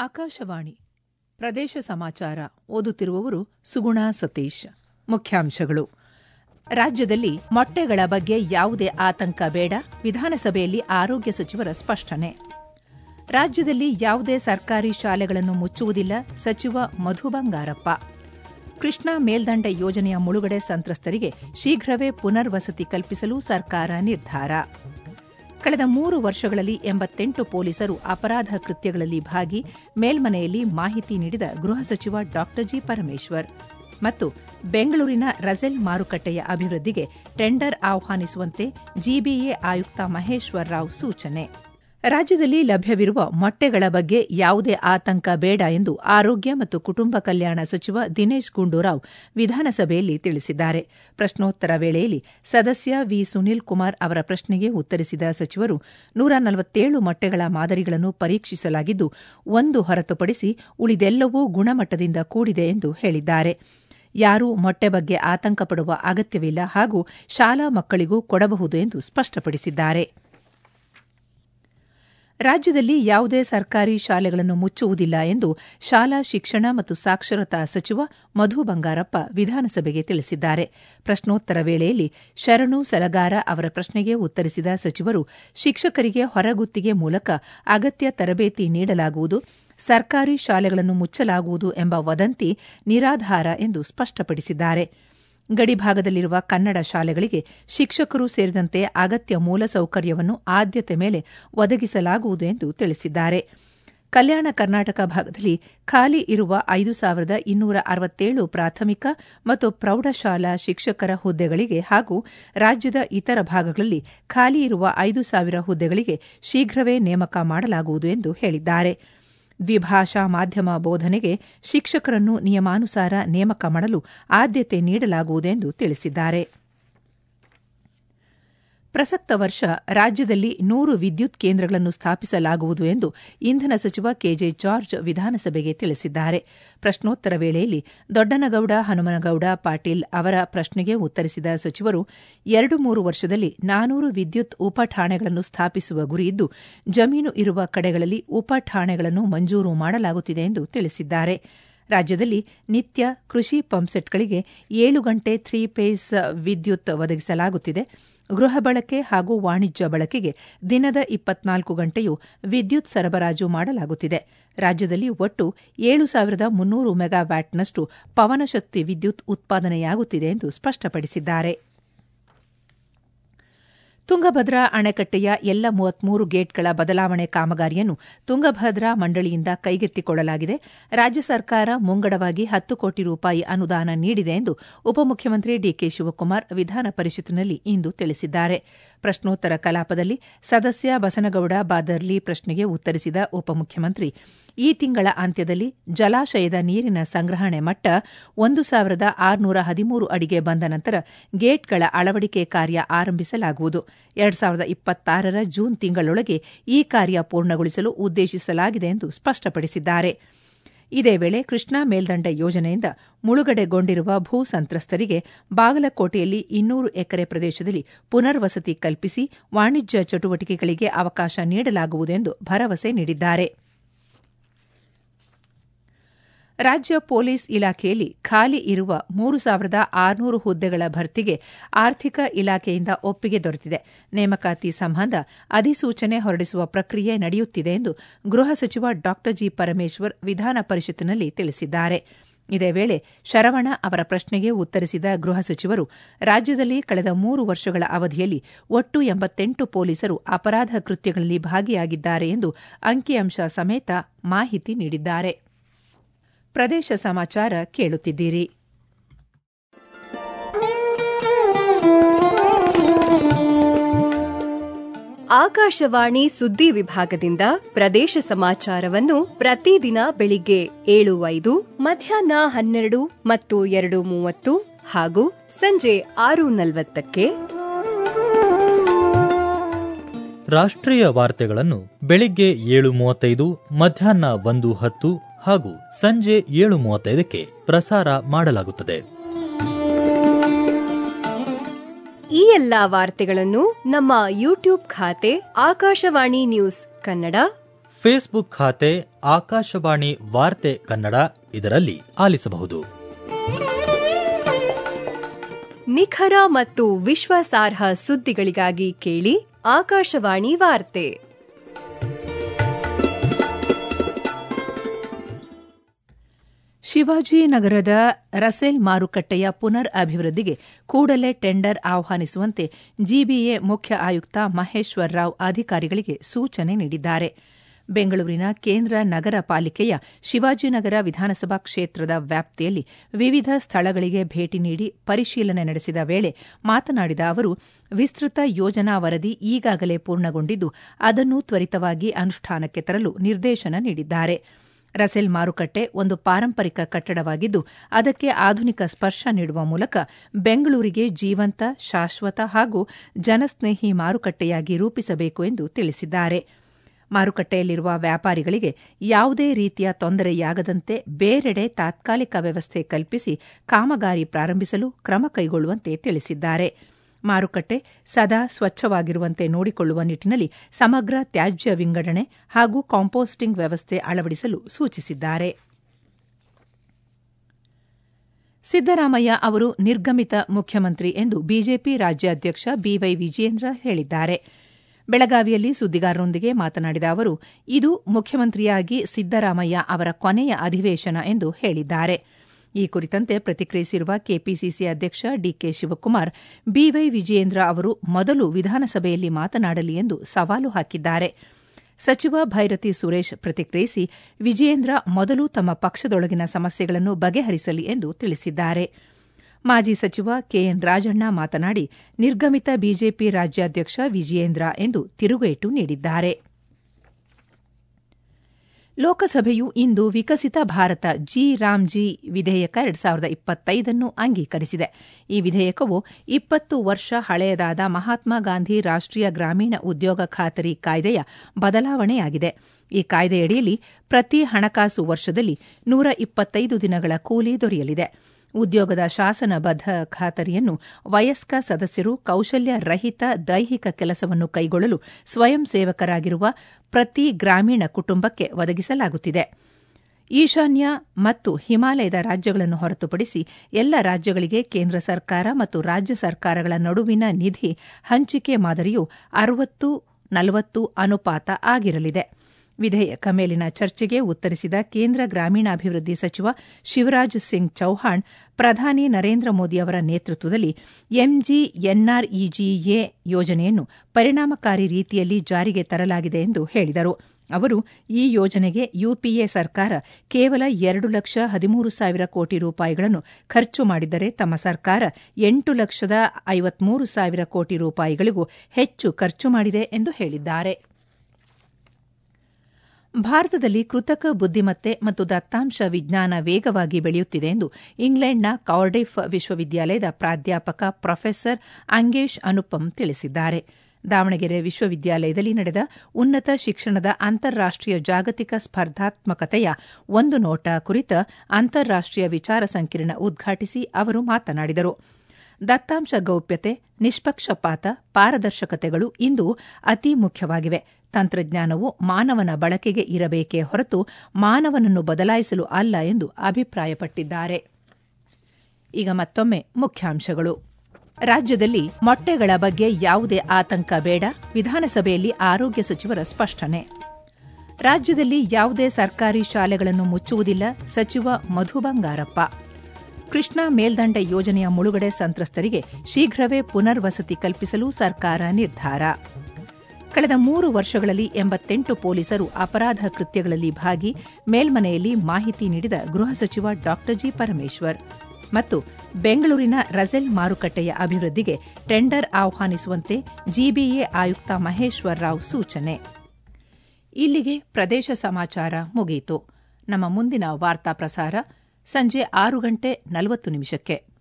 ಆಕಾಶವಾಣಿ ಪ್ರದೇಶ ಸಮಾಚಾರ ಓದುತ್ತಿರುವವರು ಸುಗುಣ ಸತೀಶ್ ಮುಖ್ಯಾಂಶಗಳು ರಾಜ್ಯದಲ್ಲಿ ಮೊಟ್ಟೆಗಳ ಬಗ್ಗೆ ಯಾವುದೇ ಆತಂಕ ಬೇಡ ವಿಧಾನಸಭೆಯಲ್ಲಿ ಆರೋಗ್ಯ ಸಚಿವರ ಸ್ಪಷ್ಟನೆ ರಾಜ್ಯದಲ್ಲಿ ಯಾವುದೇ ಸರ್ಕಾರಿ ಶಾಲೆಗಳನ್ನು ಮುಚ್ಚುವುದಿಲ್ಲ ಸಚಿವ ಮಧು ಬಂಗಾರಪ್ಪ ಕೃಷ್ಣಾ ಮೇಲ್ದಂಡೆ ಯೋಜನೆಯ ಮುಳುಗಡೆ ಸಂತ್ರಸ್ತರಿಗೆ ಶೀಘ್ರವೇ ಪುನರ್ವಸತಿ ಕಲ್ಪಿಸಲು ಸರ್ಕಾರ ನಿರ್ಧಾರ ಕಳೆದ ಮೂರು ವರ್ಷಗಳಲ್ಲಿ ಎಂಬತ್ತೆಂಟು ಪೊಲೀಸರು ಅಪರಾಧ ಕೃತ್ಯಗಳಲ್ಲಿ ಭಾಗಿ ಮೇಲ್ಮನೆಯಲ್ಲಿ ಮಾಹಿತಿ ನೀಡಿದ ಗೃಹ ಸಚಿವ ಡಾ ಜಿ ಪರಮೇಶ್ವರ್ ಮತ್ತು ಬೆಂಗಳೂರಿನ ರಜೆಲ್ ಮಾರುಕಟ್ಟೆಯ ಅಭಿವೃದ್ಧಿಗೆ ಟೆಂಡರ್ ಆಹ್ವಾನಿಸುವಂತೆ ಜಿಬಿಎ ಆಯುಕ್ತ ಮಹೇಶ್ವರ್ ರಾವ್ ಸೂಚನೆ ರಾಜ್ಯದಲ್ಲಿ ಲಭ್ಯವಿರುವ ಮೊಟ್ಟೆಗಳ ಬಗ್ಗೆ ಯಾವುದೇ ಆತಂಕ ಬೇಡ ಎಂದು ಆರೋಗ್ಯ ಮತ್ತು ಕುಟುಂಬ ಕಲ್ಯಾಣ ಸಚಿವ ದಿನೇಶ್ ಗುಂಡೂರಾವ್ ವಿಧಾನಸಭೆಯಲ್ಲಿ ತಿಳಿಸಿದ್ದಾರೆ ಪ್ರಶ್ನೋತ್ತರ ವೇಳೆಯಲ್ಲಿ ಸದಸ್ಯ ವಿ ಸುನೀಲ್ ಕುಮಾರ್ ಅವರ ಪ್ರಶ್ನೆಗೆ ಉತ್ತರಿಸಿದ ಸಚಿವರು ನೂರ ನಲವತ್ತೇಳು ಮೊಟ್ಟೆಗಳ ಮಾದರಿಗಳನ್ನು ಪರೀಕ್ಷಿಸಲಾಗಿದ್ದು ಒಂದು ಹೊರತುಪಡಿಸಿ ಉಳಿದೆಲ್ಲವೂ ಗುಣಮಟ್ಟದಿಂದ ಕೂಡಿದೆ ಎಂದು ಹೇಳಿದ್ದಾರೆ ಯಾರೂ ಮೊಟ್ಟೆ ಬಗ್ಗೆ ಆತಂಕ ಪಡುವ ಅಗತ್ಯವಿಲ್ಲ ಹಾಗೂ ಶಾಲಾ ಮಕ್ಕಳಿಗೂ ಕೊಡಬಹುದು ಎಂದು ಸ್ಪಷ್ಟಪಡಿಸಿದ್ದಾರೆ ರಾಜ್ಯದಲ್ಲಿ ಯಾವುದೇ ಸರ್ಕಾರಿ ಶಾಲೆಗಳನ್ನು ಮುಚ್ಚುವುದಿಲ್ಲ ಎಂದು ಶಾಲಾ ಶಿಕ್ಷಣ ಮತ್ತು ಸಾಕ್ಷರತಾ ಸಚಿವ ಮಧು ಬಂಗಾರಪ್ಪ ವಿಧಾನಸಭೆಗೆ ತಿಳಿಸಿದ್ದಾರೆ ಪ್ರಶ್ನೋತ್ತರ ವೇಳೆಯಲ್ಲಿ ಶರಣು ಸಲಗಾರ ಅವರ ಪ್ರಶ್ನೆಗೆ ಉತ್ತರಿಸಿದ ಸಚಿವರು ಶಿಕ್ಷಕರಿಗೆ ಹೊರಗುತ್ತಿಗೆ ಮೂಲಕ ಅಗತ್ಯ ತರಬೇತಿ ನೀಡಲಾಗುವುದು ಸರ್ಕಾರಿ ಶಾಲೆಗಳನ್ನು ಮುಚ್ಚಲಾಗುವುದು ಎಂಬ ವದಂತಿ ನಿರಾಧಾರ ಎಂದು ಸ್ಪಷ್ಟಪಡಿಸಿದ್ದಾರೆ ಗಡಿಭಾಗದಲ್ಲಿರುವ ಕನ್ನಡ ಶಾಲೆಗಳಿಗೆ ಶಿಕ್ಷಕರು ಸೇರಿದಂತೆ ಅಗತ್ಯ ಮೂಲಸೌಕರ್ಯವನ್ನು ಆದ್ಯತೆ ಮೇಲೆ ಒದಗಿಸಲಾಗುವುದು ಎಂದು ತಿಳಿಸಿದ್ದಾರೆ ಕಲ್ಯಾಣ ಕರ್ನಾಟಕ ಭಾಗದಲ್ಲಿ ಖಾಲಿ ಇರುವ ಐದು ಸಾವಿರದ ಇನ್ನೂರ ಅರವತ್ತೇಳು ಪ್ರಾಥಮಿಕ ಮತ್ತು ಪ್ರೌಢಶಾಲಾ ಶಿಕ್ಷಕರ ಹುದ್ದೆಗಳಿಗೆ ಹಾಗೂ ರಾಜ್ಯದ ಇತರ ಭಾಗಗಳಲ್ಲಿ ಖಾಲಿ ಇರುವ ಐದು ಸಾವಿರ ಹುದ್ದೆಗಳಿಗೆ ಶೀಘ್ರವೇ ನೇಮಕ ಮಾಡಲಾಗುವುದು ಎಂದು ಹೇಳಿದ್ದಾರೆ ದ್ವಿಭಾಷಾ ಮಾಧ್ಯಮ ಬೋಧನೆಗೆ ಶಿಕ್ಷಕರನ್ನು ನಿಯಮಾನುಸಾರ ನೇಮಕ ಮಾಡಲು ಆದ್ಯತೆ ನೀಡಲಾಗುವುದೆಂದು ತಿಳಿಸಿದ್ದಾರೆ ಪ್ರಸಕ್ತ ವರ್ಷ ರಾಜ್ಯದಲ್ಲಿ ನೂರು ವಿದ್ಯುತ್ ಕೇಂದ್ರಗಳನ್ನು ಸ್ಥಾಪಿಸಲಾಗುವುದು ಎಂದು ಇಂಧನ ಸಚಿವ ಕೆಜೆ ಜಾರ್ಜ್ ವಿಧಾನಸಭೆಗೆ ತಿಳಿಸಿದ್ದಾರೆ ಪ್ರಶ್ನೋತ್ತರ ವೇಳೆಯಲ್ಲಿ ದೊಡ್ಡನಗೌಡ ಹನುಮನಗೌಡ ಪಾಟೀಲ್ ಅವರ ಪ್ರಶ್ನೆಗೆ ಉತ್ತರಿಸಿದ ಸಚಿವರು ಎರಡು ಮೂರು ವರ್ಷದಲ್ಲಿ ನಾನೂರು ವಿದ್ಯುತ್ ಉಪಠಾಣೆಗಳನ್ನು ಸ್ಥಾಪಿಸುವ ಗುರಿಯಿದ್ದು ಜಮೀನು ಇರುವ ಕಡೆಗಳಲ್ಲಿ ಉಪಠಾಣೆಗಳನ್ನು ಮಂಜೂರು ಮಾಡಲಾಗುತ್ತಿದೆ ಎಂದು ತಿಳಿಸಿದ್ದಾರೆ ರಾಜ್ಯದಲ್ಲಿ ನಿತ್ಯ ಕೃಷಿ ಪಂಪ್ಸೆಟ್ಗಳಿಗೆ ಏಳು ಗಂಟೆ ತ್ರೀ ಫೇಸ್ ವಿದ್ಯುತ್ ಒದಗಿಸಲಾಗುತ್ತಿದೆ ಗೃಹ ಬಳಕೆ ಹಾಗೂ ವಾಣಿಜ್ಯ ಬಳಕೆಗೆ ದಿನದ ಇಪ್ಪತ್ನಾಲ್ಕು ಗಂಟೆಯೂ ವಿದ್ಯುತ್ ಸರಬರಾಜು ಮಾಡಲಾಗುತ್ತಿದೆ ರಾಜ್ಯದಲ್ಲಿ ಒಟ್ಟು ಏಳು ಸಾವಿರದ ಮುನ್ನೂರು ಮೆಗಾವ್ಯಾಟ್ನಷ್ಟು ಪವನಶಕ್ತಿ ವಿದ್ಯುತ್ ಉತ್ಪಾದನೆಯಾಗುತ್ತಿದೆ ಎಂದು ಸ್ಪಷ್ಟಪಡಿಸಿದ್ದಾರೆ ತುಂಗಭದ್ರಾ ಅಣೆಕಟ್ಟೆಯ ಎಲ್ಲ ಮೂವತ್ಮೂರು ಗೇಟ್ಗಳ ಬದಲಾವಣೆ ಕಾಮಗಾರಿಯನ್ನು ತುಂಗಭದ್ರಾ ಮಂಡಳಿಯಿಂದ ಕೈಗೆತ್ತಿಕೊಳ್ಳಲಾಗಿದೆ ರಾಜ್ಯ ಸರ್ಕಾರ ಮುಂಗಡವಾಗಿ ಹತ್ತು ಕೋಟಿ ರೂಪಾಯಿ ಅನುದಾನ ನೀಡಿದೆ ಎಂದು ಉಪಮುಖ್ಯಮಂತ್ರಿ ಡಿಕೆ ಶಿವಕುಮಾರ್ ವಿಧಾನ ಪರಿಷತ್ತಿನಲ್ಲಿ ಇಂದು ತಿಳಿಸಿದ್ದಾರೆ ಪ್ರಶ್ನೋತ್ತರ ಕಲಾಪದಲ್ಲಿ ಸದಸ್ಯ ಬಸನಗೌಡ ಬಾದರ್ಲಿ ಪ್ರಶ್ನೆಗೆ ಉತ್ತರಿಸಿದ ಉಪಮುಖ್ಯಮಂತ್ರಿ ಈ ತಿಂಗಳ ಅಂತ್ಯದಲ್ಲಿ ಜಲಾಶಯದ ನೀರಿನ ಸಂಗ್ರಹಣೆ ಮಟ್ಟ ಒಂದು ಸಾವಿರದ ಆರುನೂರ ಹದಿಮೂರು ಅಡಿಗೆ ಬಂದ ನಂತರ ಗೇಟ್ಗಳ ಅಳವಡಿಕೆ ಕಾರ್ಯ ಆರಂಭಿಸಲಾಗುವುದು ಎರಡು ಸಾವಿರದ ಇಪ್ಪತ್ತಾರರ ಜೂನ್ ತಿಂಗಳೊಳಗೆ ಈ ಕಾರ್ಯ ಪೂರ್ಣಗೊಳಿಸಲು ಉದ್ದೇಶಿಸಲಾಗಿದೆ ಎಂದು ಸ್ಪಷ್ಟಪಡಿಸಿದ್ದಾರೆ ಇದೇ ವೇಳೆ ಕೃಷ್ಣಾ ಮೇಲ್ದಂಡೆ ಯೋಜನೆಯಿಂದ ಮುಳುಗಡೆಗೊಂಡಿರುವ ಭೂ ಸಂತ್ರಸ್ತರಿಗೆ ಬಾಗಲಕೋಟೆಯಲ್ಲಿ ಇನ್ನೂರು ಎಕರೆ ಪ್ರದೇಶದಲ್ಲಿ ಪುನರ್ವಸತಿ ಕಲ್ಪಿಸಿ ವಾಣಿಜ್ಯ ಚಟುವಟಿಕೆಗಳಿಗೆ ಅವಕಾಶ ನೀಡಲಾಗುವುದೆಂದು ಭರವಸೆ ನೀಡಿದ್ದಾರೆ ರಾಜ್ಯ ಪೊಲೀಸ್ ಇಲಾಖೆಯಲ್ಲಿ ಖಾಲಿ ಇರುವ ಮೂರು ಸಾವಿರದ ಆರುನೂರು ಹುದ್ದೆಗಳ ಭರ್ತಿಗೆ ಆರ್ಥಿಕ ಇಲಾಖೆಯಿಂದ ಒಪ್ಪಿಗೆ ದೊರೆತಿದೆ ನೇಮಕಾತಿ ಸಂಬಂಧ ಅಧಿಸೂಚನೆ ಹೊರಡಿಸುವ ಪ್ರಕ್ರಿಯೆ ನಡೆಯುತ್ತಿದೆ ಎಂದು ಗೃಹ ಸಚಿವ ಡಾ ಜಿ ಪರಮೇಶ್ವರ್ ವಿಧಾನ ಪರಿಷತ್ತಿನಲ್ಲಿ ತಿಳಿಸಿದ್ದಾರೆ ಇದೇ ವೇಳೆ ಶರವಣ ಅವರ ಪ್ರಶ್ನೆಗೆ ಉತ್ತರಿಸಿದ ಗೃಹ ಸಚಿವರು ರಾಜ್ಯದಲ್ಲಿ ಕಳೆದ ಮೂರು ವರ್ಷಗಳ ಅವಧಿಯಲ್ಲಿ ಒಟ್ಟು ಎಂಬತ್ತೆಂಟು ಪೊಲೀಸರು ಅಪರಾಧ ಕೃತ್ಯಗಳಲ್ಲಿ ಭಾಗಿಯಾಗಿದ್ದಾರೆ ಎಂದು ಅಂಕಿಅಂಶ ಸಮೇತ ಮಾಹಿತಿ ನೀಡಿದ್ದಾರೆ ಪ್ರದೇಶ ಸಮಾಚಾರ ಕೇಳುತ್ತಿದ್ದೀರಿ ಆಕಾಶವಾಣಿ ಸುದ್ದಿ ವಿಭಾಗದಿಂದ ಪ್ರದೇಶ ಸಮಾಚಾರವನ್ನು ಪ್ರತಿದಿನ ಬೆಳಿಗ್ಗೆ ಏಳು ಐದು ಮಧ್ಯಾಹ್ನ ಹನ್ನೆರಡು ಮತ್ತು ಎರಡು ಮೂವತ್ತು ಹಾಗೂ ಸಂಜೆ ಆರು ನಲವತ್ತಕ್ಕೆ ರಾಷ್ಟ್ರೀಯ ವಾರ್ತೆಗಳನ್ನು ಬೆಳಿಗ್ಗೆ ಏಳು ಮೂವತ್ತೈದು ಮಧ್ಯಾಹ್ನ ಒಂದು ಹತ್ತು ಹಾಗೂ ಸಂಜೆ ಏಳು ಮೂವತ್ತೈದಕ್ಕೆ ಪ್ರಸಾರ ಮಾಡಲಾಗುತ್ತದೆ ಈ ಎಲ್ಲಾ ವಾರ್ತೆಗಳನ್ನು ನಮ್ಮ ಯೂಟ್ಯೂಬ್ ಖಾತೆ ಆಕಾಶವಾಣಿ ನ್ಯೂಸ್ ಕನ್ನಡ ಫೇಸ್ಬುಕ್ ಖಾತೆ ಆಕಾಶವಾಣಿ ವಾರ್ತೆ ಕನ್ನಡ ಇದರಲ್ಲಿ ಆಲಿಸಬಹುದು ನಿಖರ ಮತ್ತು ವಿಶ್ವಾಸಾರ್ಹ ಸುದ್ದಿಗಳಿಗಾಗಿ ಕೇಳಿ ಆಕಾಶವಾಣಿ ವಾರ್ತೆ ಶಿವಾಜಿನಗರದ ರಸೇಲ್ ಮಾರುಕಟ್ಟೆಯ ಪುನರ್ ಅಭಿವೃದ್ಧಿಗೆ ಕೂಡಲೇ ಟೆಂಡರ್ ಆಹ್ವಾನಿಸುವಂತೆ ಜಿಬಿಎ ಮುಖ್ಯ ಆಯುಕ್ತ ಮಹೇಶ್ವರ್ ರಾವ್ ಅಧಿಕಾರಿಗಳಿಗೆ ಸೂಚನೆ ನೀಡಿದ್ದಾರೆ ಬೆಂಗಳೂರಿನ ಕೇಂದ್ರ ನಗರ ಪಾಲಿಕೆಯ ಶಿವಾಜಿನಗರ ವಿಧಾನಸಭಾ ಕ್ಷೇತ್ರದ ವ್ಯಾಪ್ತಿಯಲ್ಲಿ ವಿವಿಧ ಸ್ಥಳಗಳಿಗೆ ಭೇಟಿ ನೀಡಿ ಪರಿಶೀಲನೆ ನಡೆಸಿದ ವೇಳೆ ಮಾತನಾಡಿದ ಅವರು ವಿಸ್ತೃತ ಯೋಜನಾ ವರದಿ ಈಗಾಗಲೇ ಪೂರ್ಣಗೊಂಡಿದ್ದು ಅದನ್ನು ತ್ವರಿತವಾಗಿ ಅನುಷ್ಠಾನಕ್ಕೆ ತರಲು ನಿರ್ದೇಶನ ನೀಡಿದ್ದಾರೆ ರಸೆಲ್ ಮಾರುಕಟ್ಟೆ ಒಂದು ಪಾರಂಪರಿಕ ಕಟ್ಟಡವಾಗಿದ್ದು ಅದಕ್ಕೆ ಆಧುನಿಕ ಸ್ಪರ್ಶ ನೀಡುವ ಮೂಲಕ ಬೆಂಗಳೂರಿಗೆ ಜೀವಂತ ಶಾಶ್ವತ ಹಾಗೂ ಜನಸ್ನೇಹಿ ಮಾರುಕಟ್ಟೆಯಾಗಿ ರೂಪಿಸಬೇಕು ಎಂದು ತಿಳಿಸಿದ್ದಾರೆ ಮಾರುಕಟ್ಟೆಯಲ್ಲಿರುವ ವ್ಯಾಪಾರಿಗಳಿಗೆ ಯಾವುದೇ ರೀತಿಯ ತೊಂದರೆಯಾಗದಂತೆ ಬೇರೆಡೆ ತಾತ್ಕಾಲಿಕ ವ್ಯವಸ್ಥೆ ಕಲ್ಪಿಸಿ ಕಾಮಗಾರಿ ಪ್ರಾರಂಭಿಸಲು ಕ್ರಮ ಕೈಗೊಳ್ಳುವಂತೆ ತಿಳಿಸಿದ್ದಾರೆ ಮಾರುಕಟ್ಟೆ ಸದಾ ಸ್ವಚ್ಛವಾಗಿರುವಂತೆ ನೋಡಿಕೊಳ್ಳುವ ನಿಟ್ಟಿನಲ್ಲಿ ಸಮಗ್ರ ತ್ಯಾಜ್ಯ ವಿಂಗಡಣೆ ಹಾಗೂ ಕಾಂಪೋಸ್ಟಿಂಗ್ ವ್ಯವಸ್ಥೆ ಅಳವಡಿಸಲು ಸೂಚಿಸಿದ್ದಾರೆ ಸಿದ್ದರಾಮಯ್ಯ ಅವರು ನಿರ್ಗಮಿತ ಮುಖ್ಯಮಂತ್ರಿ ಎಂದು ಬಿಜೆಪಿ ರಾಜ್ಯಾಧ್ಯಕ್ಷ ಬಿವೈ ವಿಜಯೇಂದ್ರ ಹೇಳಿದ್ದಾರೆ ಬೆಳಗಾವಿಯಲ್ಲಿ ಸುದ್ದಿಗಾರರೊಂದಿಗೆ ಮಾತನಾಡಿದ ಅವರು ಇದು ಮುಖ್ಯಮಂತ್ರಿಯಾಗಿ ಸಿದ್ದರಾಮಯ್ಯ ಅವರ ಕೊನೆಯ ಅಧಿವೇಶನ ಎಂದು ಹೇಳಿದ್ದಾರೆ ಈ ಕುರಿತಂತೆ ಪ್ರತಿಕ್ರಿಯಿಸಿರುವ ಕೆಪಿಸಿಸಿ ಅಧ್ಯಕ್ಷ ಡಿಕೆ ಶಿವಕುಮಾರ್ ಬಿವೈ ವಿಜಯೇಂದ್ರ ಅವರು ಮೊದಲು ವಿಧಾನಸಭೆಯಲ್ಲಿ ಮಾತನಾಡಲಿ ಎಂದು ಸವಾಲು ಹಾಕಿದ್ದಾರೆ ಸಚಿವ ಭೈರತಿ ಸುರೇಶ್ ಪ್ರತಿಕ್ರಿಯಿಸಿ ವಿಜಯೇಂದ್ರ ಮೊದಲು ತಮ್ಮ ಪಕ್ಷದೊಳಗಿನ ಸಮಸ್ಯೆಗಳನ್ನು ಬಗೆಹರಿಸಲಿ ಎಂದು ತಿಳಿಸಿದ್ದಾರೆ ಮಾಜಿ ಸಚಿವ ಕೆಎನ್ ರಾಜಣ್ಣ ಮಾತನಾಡಿ ನಿರ್ಗಮಿತ ಬಿಜೆಪಿ ರಾಜ್ಯಾಧ್ಯಕ್ಷ ವಿಜಯೇಂದ್ರ ಎಂದು ತಿರುಗೇಟು ನೀಡಿದ್ದಾರೆ ಲೋಕಸಭೆಯು ಇಂದು ವಿಕಸಿತ ಭಾರತ ಜಿ ರಾಮ್ಜಿ ವಿಧೇಯಕ ಎರಡ್ ಸಾವಿರದ ಇಪ್ಪತ್ತೈದನ್ನು ಅಂಗೀಕರಿಸಿದೆ ಈ ವಿಧೇಯಕವು ಇಪ್ಪತ್ತು ವರ್ಷ ಹಳೆಯದಾದ ಮಹಾತ್ಮ ಗಾಂಧಿ ರಾಷ್ಟೀಯ ಗ್ರಾಮೀಣ ಉದ್ಯೋಗ ಖಾತರಿ ಕಾಯ್ದೆಯ ಬದಲಾವಣೆಯಾಗಿದೆ ಈ ಕಾಯ್ದೆಯಡಿಯಲ್ಲಿ ಪ್ರತಿ ಹಣಕಾಸು ವರ್ಷದಲ್ಲಿ ನೂರ ಇಪ್ಪತ್ತೈದು ದಿನಗಳ ಕೂಲಿ ದೊರೆಯಲಿದೆ ಉದ್ಯೋಗದ ಶಾಸನಬದ್ಧ ಖಾತರಿಯನ್ನು ವಯಸ್ಕ ಸದಸ್ಯರು ಕೌಶಲ್ಯ ರಹಿತ ದೈಹಿಕ ಕೆಲಸವನ್ನು ಕೈಗೊಳ್ಳಲು ಸ್ವಯಂ ಸೇವಕರಾಗಿರುವ ಪ್ರತಿ ಗ್ರಾಮೀಣ ಕುಟುಂಬಕ್ಕೆ ಒದಗಿಸಲಾಗುತ್ತಿದೆ ಈಶಾನ್ಯ ಮತ್ತು ಹಿಮಾಲಯದ ರಾಜ್ಯಗಳನ್ನು ಹೊರತುಪಡಿಸಿ ಎಲ್ಲ ರಾಜ್ಯಗಳಿಗೆ ಕೇಂದ್ರ ಸರ್ಕಾರ ಮತ್ತು ರಾಜ್ಯ ಸರ್ಕಾರಗಳ ನಡುವಿನ ನಿಧಿ ಹಂಚಿಕೆ ಮಾದರಿಯು ಅರವತ್ತು ನಲವತ್ತು ಅನುಪಾತ ಆಗಿರಲಿದೆ ವಿಧೇಯಕ ಮೇಲಿನ ಚರ್ಚೆಗೆ ಉತ್ತರಿಸಿದ ಕೇಂದ್ರ ಗ್ರಾಮೀಣಾಭಿವೃದ್ಧಿ ಸಚಿವ ಶಿವರಾಜ್ ಸಿಂಗ್ ಚೌಹಾಣ್ ಪ್ರಧಾನಿ ನರೇಂದ್ರ ಮೋದಿ ಅವರ ನೇತೃತ್ವದಲ್ಲಿ ಎಂಜಿಎನ್ಆರ್ಇಜಿಎ ಯೋಜನೆಯನ್ನು ಪರಿಣಾಮಕಾರಿ ರೀತಿಯಲ್ಲಿ ಜಾರಿಗೆ ತರಲಾಗಿದೆ ಎಂದು ಹೇಳಿದರು ಅವರು ಈ ಯೋಜನೆಗೆ ಯುಪಿಎ ಸರ್ಕಾರ ಕೇವಲ ಎರಡು ಲಕ್ಷ ಹದಿಮೂರು ಸಾವಿರ ಕೋಟಿ ರೂಪಾಯಿಗಳನ್ನು ಖರ್ಚು ಮಾಡಿದ್ದರೆ ತಮ್ಮ ಸರ್ಕಾರ ಎಂಟು ಲಕ್ಷದ ಐವತ್ಮೂರು ಸಾವಿರ ಕೋಟಿ ರೂಪಾಯಿಗಳಿಗೂ ಹೆಚ್ಚು ಖರ್ಚು ಮಾಡಿದೆ ಎಂದು ಹೇಳಿದ್ದಾರೆ ಭಾರತದಲ್ಲಿ ಕೃತಕ ಬುದ್ದಿಮತ್ತೆ ಮತ್ತು ದತ್ತಾಂಶ ವಿಜ್ಞಾನ ವೇಗವಾಗಿ ಬೆಳೆಯುತ್ತಿದೆ ಎಂದು ಇಂಗ್ಲೆಂಡ್ನ ಕಾರ್ಡಿಫ್ ವಿಶ್ವವಿದ್ಯಾಲಯದ ಪ್ರಾಧ್ಯಾಪಕ ಪ್ರೊಫೆಸರ್ ಅಂಗೇಶ್ ಅನುಪಮ್ ತಿಳಿಸಿದ್ದಾರೆ ದಾವಣಗೆರೆ ವಿಶ್ವವಿದ್ಯಾಲಯದಲ್ಲಿ ನಡೆದ ಉನ್ನತ ಶಿಕ್ಷಣದ ಅಂತಾರಾಷ್ಟೀಯ ಜಾಗತಿಕ ಸ್ಪರ್ಧಾತ್ಮಕತೆಯ ಒಂದು ನೋಟ ಕುರಿತ ಅಂತಾರಾಷ್ಟೀಯ ವಿಚಾರ ಸಂಕಿರಣ ಉದ್ಘಾಟಿಸಿ ಅವರು ಮಾತನಾಡಿದರು ದತ್ತಾಂಶ ಗೌಪ್ಯತೆ ನಿಷ್ಪಕ್ಷಪಾತ ಪಾರದರ್ಶಕತೆಗಳು ಇಂದು ಅತಿ ಮುಖ್ಯವಾಗಿವೆ ತಂತ್ರಜ್ಞಾನವು ಮಾನವನ ಬಳಕೆಗೆ ಇರಬೇಕೇ ಹೊರತು ಮಾನವನನ್ನು ಬದಲಾಯಿಸಲು ಅಲ್ಲ ಎಂದು ಅಭಿಪ್ರಾಯಪಟ್ಟಿದ್ದಾರೆ ಈಗ ಮತ್ತೊಮ್ಮೆ ಮುಖ್ಯಾಂಶಗಳು ರಾಜ್ಯದಲ್ಲಿ ಮೊಟ್ಟೆಗಳ ಬಗ್ಗೆ ಯಾವುದೇ ಆತಂಕ ಬೇಡ ವಿಧಾನಸಭೆಯಲ್ಲಿ ಆರೋಗ್ಯ ಸಚಿವರ ಸ್ಪಷ್ಟನೆ ರಾಜ್ಯದಲ್ಲಿ ಯಾವುದೇ ಸರ್ಕಾರಿ ಶಾಲೆಗಳನ್ನು ಮುಚ್ಚುವುದಿಲ್ಲ ಸಚಿವ ಮಧು ಬಂಗಾರಪ್ಪ ಕೃಷ್ಣಾ ಮೇಲ್ದಂಡೆ ಯೋಜನೆಯ ಮುಳುಗಡೆ ಸಂತ್ರಸ್ತರಿಗೆ ಶೀಘ್ರವೇ ಪುನರ್ವಸತಿ ಕಲ್ಪಿಸಲು ಸರ್ಕಾರ ನಿರ್ಧಾರ ಕಳೆದ ಮೂರು ವರ್ಷಗಳಲ್ಲಿ ಎಂಬತ್ತೆಂಟು ಪೊಲೀಸರು ಅಪರಾಧ ಕೃತ್ಯಗಳಲ್ಲಿ ಭಾಗಿ ಮೇಲ್ಮನೆಯಲ್ಲಿ ಮಾಹಿತಿ ನೀಡಿದ ಗೃಹ ಸಚಿವ ಡಾ ಜಿ ಪರಮೇಶ್ವರ್ ಮತ್ತು ಬೆಂಗಳೂರಿನ ರಜೆಲ್ ಮಾರುಕಟ್ಟೆಯ ಅಭಿವೃದ್ಧಿಗೆ ಟೆಂಡರ್ ಆಹ್ವಾನಿಸುವಂತೆ ಜಿಬಿಎ ಆಯುಕ್ತ ಮಹೇಶ್ವರ್ ರಾವ್ ಸೂಚನೆ ಇಲ್ಲಿಗೆ ಪ್ರದೇಶ ಸಮಾಚಾರ ಮುಗಿಯಿತು ನಮ್ಮ ಮುಂದಿನ ವಾರ್ತಾ ಪ್ರಸಾರ ಸಂಜೆ ಆರು ಗಂಟೆ ನಲವತ್ತು ನಿಮಿಷಕ್ಕೆ